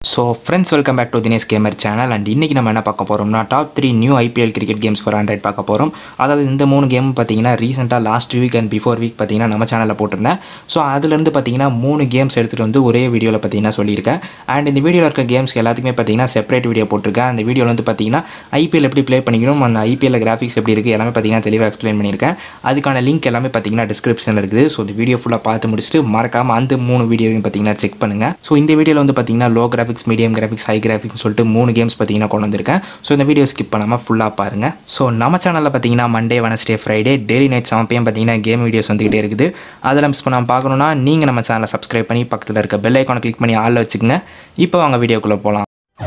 so friends welcome back to Dinesh gamer channel and இன்றைக்கி நம்ம என்ன பார்க்க போகிறோம்னா top three new IPL cricket games for Android பார்க்க போகிறோம் அதாவது இந்த மூணு கேம் பார்த்தீங்கன்னா ரீசெண்டாக last week and before week பார்த்தீங்கன்னா நம்ம சேனலில் போட்டிருந்தேன் ஸோ அதுலேருந்து பார்த்தீங்கன்னா மூணு கேம்ஸ் எடுத்துகிட்டு வந்து ஒரே வீடியோவில் பார்த்தீங்கன்னா சொல்லியிருக்கேன் அண்ட் இந்த வீடியோவில் இருக்க கேம்ஸ் எல்லாத்துக்குமே பார்த்தீங்கன்னா செப்பரேட் வீடியோ போட்டிருக்கேன் அந்த வீடியோவில் வந்து பார்த்தீங்கன்னா ஐபிஎல் எப்படி ப்ளே பண்ணிக்கணும் அந்த ஐபிஎல் கிராஃபிக்ஸ் எப்படி இருக்குது எல்லாமே பார்த்தீங்கன்னா தெளிவாக எக்ஸ்பிளைன் பண்ணியிருக்கேன் அதுக்கான லிங்க் எல்லாமே பார்த்தீங்கன்னா டிஸ்கிரிப்ஷனில் இருக்குது ஸோ இந்த வீடியோ ஃபுல்லாக பார்த்து முடிச்சுட்டு மறக்காமல் அந்த மூணு வீடியோவையும் பார்த்தீங்கன்னா செக் பண்ணுங்கள் ஸோ இந்த வீடியோவில் வந்து பார்த்தீங்கன்னா low graphics medium graphics high graphics சொல்லிட்டு மூணு கேம்ஸ் பார்த்தீங்கன்னா கொண்டு வந்திருக்கேன் ஸோ இந்த வீடியோ ஸ்கிப் பண்ணாமல் ஃபுல்லாக பாருங்கள் ஸோ நம்ம சேனலில் பார்த்தீங்கன்னா Monday Wednesday Friday daily night seven PM பார்த்தீங்கன்னா கேம் வீடியோஸ் வந்துகிட்டே இருக்குது அதில் மிஸ் பண்ணாமல் பார்க்கணுன்னா நீங்கள் நம்ம சேனலை சப்ஸ்கிரைப் பண்ணி பக்கத்தில் இருக்க பெல் ஐக்கானை கிளிக் பண்ணி ஆளில் வச்சுக்கோங்க இப்போ வாங்க வீடியோக்குள்ளே போகலாம்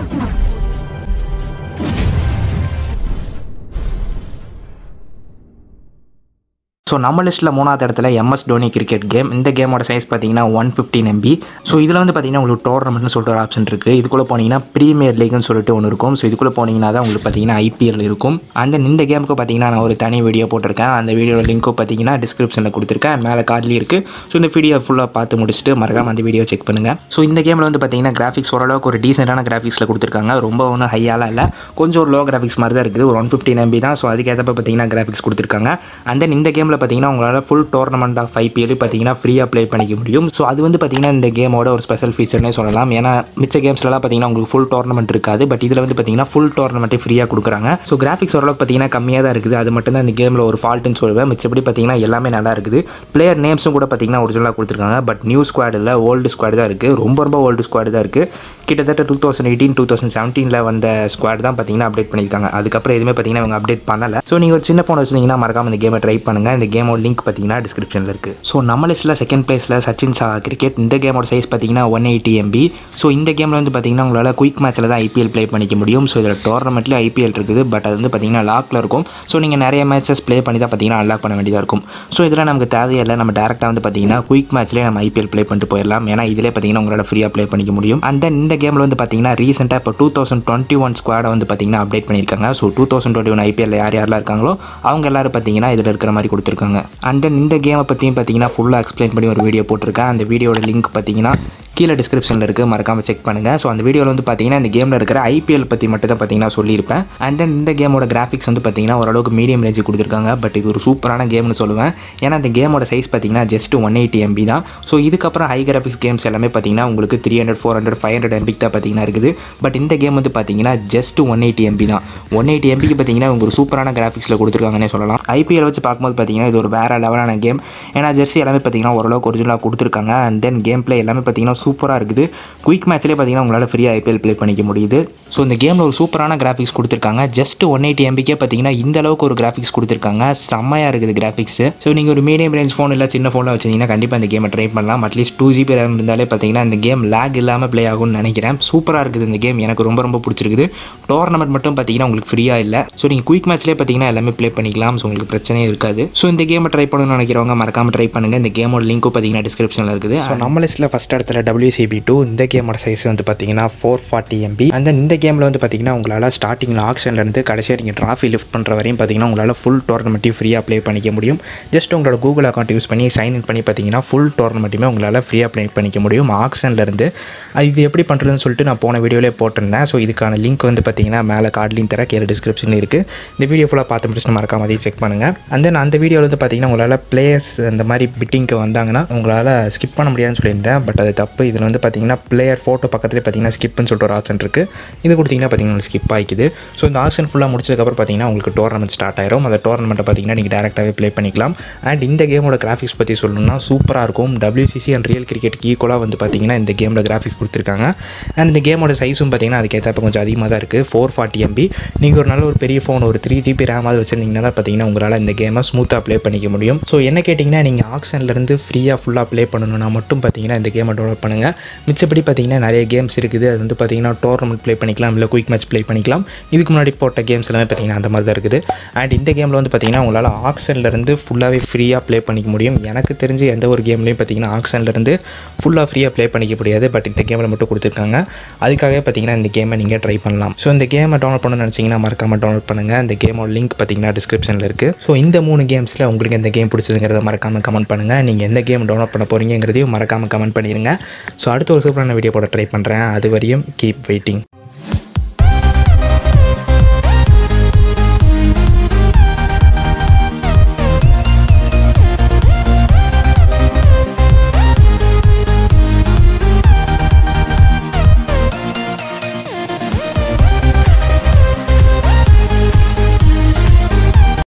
ஸோ நம்ம லிஸ்ட்டில் மூணாவது இடத்துல எம்எஸ் தோனி கிரிக்கெட் கேம் இந்த கேமோட சைஸ் பார்த்தீங்கன்னா ஒன் ஃபிஃப்டின் எம்பி ஸோ இதில் வந்து பார்த்தீங்கன்னா உங்களுக்கு டோர்னமெண்ட்னு சொல்லிட்டு ஒரு ஆப்ஷன் இருக்குது இதுக்குள்ளே போனீங்கன்னா ப்ரீமியர் லீக்னு சொல்லிட்டு ஒன்று இருக்கும் ஸோ இதுக்குள்ளே போனீங்கன்னா தான் உங்களுக்கு பார்த்தீங்கன்னா ஐபிஎல் இருக்கும் அந்த இந்த கேமுக்கு பார்த்தீங்கன்னா நான் ஒரு தனி வீடியோ போட்டிருக்கேன் அந்த வீடியோட லிங்க்கும் பார்த்தீங்கன்னா டிஸ்கிரிப்ஷனில் கொடுத்துருக்கேன் மேலே கார்ட்லேயும் இருக்குது ஸோ இந்த வீடியோ ஃபுல்லாக பார்த்து முடிச்சுட்டு மறக்காம அந்த வீடியோ செக் பண்ணுங்கள் ஸோ இந்த கேமில் வந்து பார்த்தீங்கன்னா கிராஃபிக்ஸ் ஓரளவுக்கு ஒரு டீசெண்டான கிராஃபிக்ஸில் கொடுத்துருக்காங்க ரொம்ப ஒன்றும் ஹையாலாம் இல்லை கொஞ்சம் ஒரு லோ கிராஃபிக்ஸ் மாதிரி தான் இருக்குது ஒரு ஒன் ஃபிஃப்டின் எம்பி தான் ஸோ அதுக்கேற்றப்ப பார்த்தீங்கன்னா கிராஃபிக்ஸ் கொடுத்துருக்காங்க அண்ட் தென் இந்த கேமில் பார்த்தீங்கன்னா உங்களால் ஃபுல் டோர்னமெண்ட் ஆஃப் ஐபிஎல் பார்த்தீங்கன்னா ஃப்ரீயாக ப்ளே பண்ணிக்க முடியும் ஸோ அது வந்து பார்த்தீங்கன்னா இந்த கேமோட ஒரு ஸ்பெஷல் ஃபீச்சர்னே சொல்லலாம் ஏன்னா மிச்ச கேம்ஸ்லலாம் பார்த்தீங்கன்னா உங்களுக்கு ஃபுல் டோர்னமெண்ட் இருக்காது பட் இதில் வந்து பார்த்தீங்கன்னா ஃபுல் டோர்னமெண்ட்டே ஃப்ரீயாக கொடுக்குறாங்க ஸோ கிராஃபிக்ஸ் ஓரளவுக்கு பார்த்தீங்கன்னா கம்மியாக தான் இருக்குது அது மட்டும் தான் இந்த கேமில் ஒரு ஃபால்ட்டுன்னு சொல்லுவேன் மிச்சப்படி பார்த்தீங்கன்னா எல்லாமே நல்லா இருக்குது பிளேயர் நேம்ஸும் கூட பார்த்தீங்கன்னா ஒரிஜினலாக கொடுத்துருக்காங்க பட் நியூ ஸ்குவாட் இல்லை ஓல்டு ஸ்குவாட் தான் இருக்குது ரொம்ப ரொம்ப ஓல்டு ஸ்குவாட் தான் இருக்குது கிட்டத்தட்ட two thousand eighteen two thousand செவன்டீனில் வந்த ஸ்குவாட் தான் பார்த்தீங்கன்னா அப்டேட் பண்ணியிருக்காங்க அதுக்கப்புறம் எதுவுமே பார்த்தீங்கன்னா அவங்க அப்டேட் பண்ணலை ஸோ நீங்கள் ஒரு சின்ன ஃபோன் வச்சிருந்தீங்கன்னா மறக்காம இந்த கேமை ட்ரை பண்ணுங்கள் இந்த கேமோட லிங்க் பார்த்தீங்கன்னா டிஸ்கிரிப்ஷனில் இருக்குது ஸோ நம்ம லிஸ்ட்டில் செகண்ட் பிளேஸில் சச்சின் சா கிரிக்கெட் இந்த கேமோட சைஸ் பார்த்தீங்கன்னா ஒன் எயிட்டி எம்பி ஸோ இந்த கேமில் வந்து பார்த்தீங்கன்னா உங்களால் குயிக் மேட்ச்சில் தான் ஐபிஎல் ப்ளே பண்ணிக்க முடியும் ஸோ இதில் டோர்னமெண்ட்லேயும் ஐபிஎல் இருக்குது பட் அது வந்து பார்த்தீங்கன்னா லாக்கில் இருக்கும் ஸோ நீங்கள் நிறைய மேட்சஸ் ப்ளே பண்ணி தான் பார்த்தீங்கன்னா அன்லாக் பண்ண வேண்டியதாக இருக்கும் ஸோ இதில் நமக்கு தேவையில்லை நம்ம டேரெக்டாக வந்து பார்த்தீங்கன்னா குயிக் மேட்ச்லேயே நம்ம ஐபிஎல் ப்ளே பண்ணிட்டு போயிடலாம் ஏன்னா இதிலே பார்த்தீங்கன்னா உங்களால் ஃப்ரீயாக ப்ளே பண்ணிக்க முடியும் அண்ட் தென் இந்த கேமில் வந்து பார்த்தீங்கன்னா ரீசெண்டாக இப்போ டூ தௌசண்ட் டுவெண்ட்டி ஒன் ஸ்குவாடை வந்து பார்த்தீங்கன்னா அப்டேட் பண்ணியிருக்காங்க so two thousand twenty one IPL யார் யாரெல்லாம் இருக்காங்களோ அவங்க எல்லாரும் பார்த்தீங்கன்னா இதில் இருக்கிற மாதிரி கொடுத்துருக்காங்க அண்ட் தென் இந்த கேமை பற்றியும் பார்த்தீங்கன்னா ஃபுல்லாக எக்ஸ்பிளைன் பண்ணி ஒரு வீடியோ போட்டிருக்கேன் அந்த வீடியோட லிங்க் பார்த்தீங்கன்னா கீழே டிஸ்கிரிப்ஷனில் இருக்குது மறக்காமல் செக் பண்ணுங்கள் ஸோ அந்த வீடியோவில் வந்து பார்த்தீங்கன்னா இந்த கேமில் இருக்கிற ஐபிஎல் பற்றி மட்டும் தான் பார்த்தீங்கன்னா சொல்லியிருப்பேன் அண்ட் தென் இந்த கேமோட கிராஃபிக்ஸ் வந்து பார்த்தீங்கன்னா ஓரளவுக்கு மீடியம் ரேஞ்சு கொடுத்துருக்காங்க பட் இது ஒரு சூப்பரான கேம்னு சொல்லுவேன் ஏன்னா இந்த கேமோட சைஸ் பார்த்தீங்கன்னா ஜஸ்ட் ஒன் எயிட்டி எம்பி தான் ஸோ இதுக்கப்புறம் ஹை கிராஃபிக்ஸ் கேம்ஸ் எல்லாமே பார்த்தீங்கன்னா உங்களுக்கு three hundred four hundred five hundred எம்பிக்கு தான் பார்த்தீங்கன்னா இருக்குது பட் இந்த கேம் வந்து பார்த்தீங்கன்னா ஜஸ்ட் ஒன் எயிட்டி எம்பி தான் ஒன் எயிட்டி எம்பிக்கு பார்த்தீங்கன்னா உங்களுக்கு ஒரு சூப்பரான கிராஃபிக்ஸில் கொடுத்துருக்காங்கன்னே சொல்லலாம் ஐபிஎல் வச்சு பார்க்கும்போது பார்த்தீங்கன்னா இது ஒரு வேறு லெவலான கேம் ஏன்னா ஜெர்சி எல்லாமே பார்த்தீங்கன்னா ஓரளவுக்கு ஒரிஜினலாக கொடுத்துருக்காங்க அண்ட் தென் கேம் பிளே எல்லாமே பார்த்தீங்கன்னா சூப்பராக இருக்குது குயிக் மேட்ச்லேயே பார்த்தீங்கன்னா உங்களால் ஃப்ரீயாக ஐபிஎல் ப்ளே பண்ணிக்க முடியுது ஸோ இந்த கேமில் ஒரு சூப்பரான கிராஃபிக்ஸ் கொடுத்துருக்காங்க ஜஸ்ட் ஒன் எயிட்டி எம்பிக்கே பார்த்தீங்கன்னா இந்த அளவுக்கு ஒரு கிராஃபிக்ஸ் கொடுத்துருக்காங்க செம்மையாக இருக்குது கிராஃபிக்ஸ் ஸோ நீங்கள் ஒரு மீடியம் ரேஞ்ச் ஃபோன் இல்லை சின்ன ஃபோனில் வச்சிங்கன்னா கண்டிப்பாக இந்த கேமை ட்ரை பண்ணலாம் அட்லீஸ்ட் டூ ஜிபி ரேம் இருந்தாலே பார்த்தீங்கன்னா இந்த கேம் லேக் இல்லாமல் ப்ளே ஆகும்னு நினைக்கிறேன் சூப்பராக இருக்குது இந்த கேம் எனக்கு ரொம்ப ரொம்ப பிடிச்சிருக்குது டோர்னமெண்ட் மட்டும் பார்த்தீங்கன்னா உங்களுக்கு ஃப்ரீயாக இல்லை ஸோ நீங்கள் குயிக் மேட்ச்லேயே பார்த்தீங்கன்னா எல்லாமே ப்ளே பண்ணிக்கலாம் ஸோ உங்களுக்கு பிரச்சனையே இருக்காது ஸோ இந்த கேமை ட்ரை பண்ணணும்னு நினைக்கிறவங்க மறக்காமல் ட்ரை பண்ணுங்கள் இந்த கேமோட லிங்க்கும் பார்த்தீங்கன்னா டிஸ்கிரிப்ஷனில் இருக்குது ஸோ நம்ம லிஸ்ட்டில் ஃபஸ்ட் இடத்துல டபிள்யூசிபி டூ இந்த கேமோட சைஸ் வந்து பார்த்தீங்கன்னா ஃபோர் ஃபார்ட்டி எம்பி அந்த இந்த கேமில் வந்து பார்த்தீங்கன்னா உங்களால் ஸ்டார்டிங்கில் ஆக்ஷன்லேருந்து கடைசியாக நீங்கள் ட்ராஃபி லிஃப்ட் பண்ணுற வரையும் பார்த்தீங்கன்னா உங்களால் ஃபுல் டோர்னமெண்ட்டையும் ஃப்ரீயாக ப்ளே பண்ணிக்க முடியும் ஜஸ்ட் உங்களோட கூகுள் அக்கௌண்ட் யூஸ் பண்ணி சைன் இன் பண்ணி பார்த்தீங்கன்னா ஃபுல் டோர்னமெண்ட்டுமே உங்களால் ஃப்ரீயாக ப்ளே பண்ணிக்க முடியும் ஆக்ஷன்லேருந்து அது இது எப்படி பண்ணுறதுன்னு சொல்லிட்டு நான் போன வீடியோவிலே போட்டிருந்தேன் ஸோ இதுக்கான லிங்க் வந்து பார்த்தீங்கன்னா மேலே கார்ட்லையும் தர கீழே டிஸ்கிரிப்ஷனில் இருக்குது இந்த வீடியோ ஃபுல்லாக பார்த்து முடிச்சுட்டு மறக்காம அதையும் செக் பண்ணுங்கள் அண்ட் தென் அந்த வீடியோவில் வந்து பார்த்தீங்கன்னா உங்களால் பிளேயர்ஸ் அந்த மாதிரி பிட்டிங்க்கு வந்தாங்கன்னா உங்களால் ஸ்கிப் பண்ண முடியாதுன்னு சொல்லியிருந்தேன் பட் அது தப்பு இதில் வந்து பார்த்தீங்கன்னா பிளேயர் ஃபோட்டோ பக்கத்துலேயே பார்த்தீங்கன்னா ஸ்கிப்னு சொல்லிட்டு ஒரு ஆப்ஷன் இருக்குது இது கொடுத்தீங்கன்னா பார்த்தீங்கன்னா ஸ்கிப் ஆகிக்குது ஸோ இந்த ஆப்ஷன் ஃபுல்லாக முடிச்சதுக்கப்புறம் பார்த்தீங்கன்னா உங்களுக்கு டோர்னமெண்ட் ஸ்டார்ட் ஆயிரும் அந்த டோர்னமெண்ட்டை பார்த்தீங்கன்னா நீங்கள் டேரெக்டாகவே ப்ளே பண்ணிக்கலாம் அண்ட் இந்த கேமோட கிராஃபிக்ஸ் பற்றி சொல்லணும்னா சூப்பராக இருக்கும் டபிள்யூசிசி அண்ட் ரியல் கிரிக்கெட்டுக்கு ஈக்குவலாக வந்து பார்த்தீங்கன்னா இந்த கேமில் கிராஃபிக்ஸ் கொடுத்துருக்காங்க அண்ட் இந்த கேமோட சைஸும் பார்த்தீங்கன்னா அதுக்கேற்றப்ப கொஞ்சம் அதிகமாக தான் இருக்குது ஃபோர் ஃபார்ட்டி எம்பி நீங்கள் ஒரு நல்ல ஒரு பெரிய ஃபோன் ஒரு த்ரீ ஜிபி ரேமாவது வச்சிருந்தீங்கன்னா பார்த்தீங்கன்னா உங்களால் இந்த கேமை ஸ்மூத்தாக ப்ளே பண்ணிக்க முடியும் ஸோ என்ன கேட்டிங்கன்னா நீங்கள் ஆக்ஷன்லேருந்து ஃப்ரீயாக ஃபுல்லாக ப்ளே பண்ணணும்னா மட்டும் பார்த்தீங்கன்னா இந்த கேமை டவுன்லோட் பண்ணுங்கள் மிச்சப்படி பார்த்தீங்கன்னா நிறைய கேம்ஸ் இருக்குது அது வந்து பார்த்தீங்கன்னா டோர்னமெண்ட் ப்ளே பண்ணிக்கலாம் இல்லை குயிக் மேட்ச் ப்ளே பண்ணிக்கலாம் இதுக்கு முன்னாடி போட்ட கேம்ஸ் எல்லாமே பார்த்தீங்கன்னா அந்த மாதிரி தான் இருக்குது அண்ட் இந்த கேமில் வந்து பார்த்தீங்கன்னா உங்களால் ஆக்ஷன்லேருந்து ஃபுல்லாகவே ஃப்ரீயாக ப்ளே பண்ணிக்க முடியும் எனக்கு தெரிஞ்சு எந்த ஒரு கேம்லேயும் பார்த்தீங்கன்னா ஆக்ஷன்லேருந்து ஃபுல்லாக ஃப்ரீயாக ப்ளே பண்ணிக்க முடியாது பட் இந்த கேமில் மட்டும் கொடுத்துருக்காங்க அதுக்காகவே பார்த்தீங்கன்னா இந்த கேமை நீங்கள் ட்ரை பண்ணலாம் ஸோ இந்த கேமை டவுன்லோட் பண்ணணும்னு நினச்சிங்கன்னா மறக்காமல் டவுன்லோட் பண்ணுங்கள் இந்த கேமோட லிங்க் பார்த்தீங்கன்னா டிஸ்கிரிப்ஷனில் இருக்குது ஸோ இந்த மூணு கேம்ஸில் உங்களுக்கு எந்த கேம் பிடிச்சதுங்கிறத மறக்காமல் கமெண்ட் பண்ணுங்கள் நீங்கள் எந்த கேம் டவுன்லோட் பண்ண போகிறீங்கிறதையும் மறக்காமல் கமெண்ட் பண்ணிடுங்க ஸோ அடுத்த ஒரு சூப்பரான வீடியோ போட ட்ரை பண்ணுறேன் அது வரையும் கீப் வெயிட்டிங்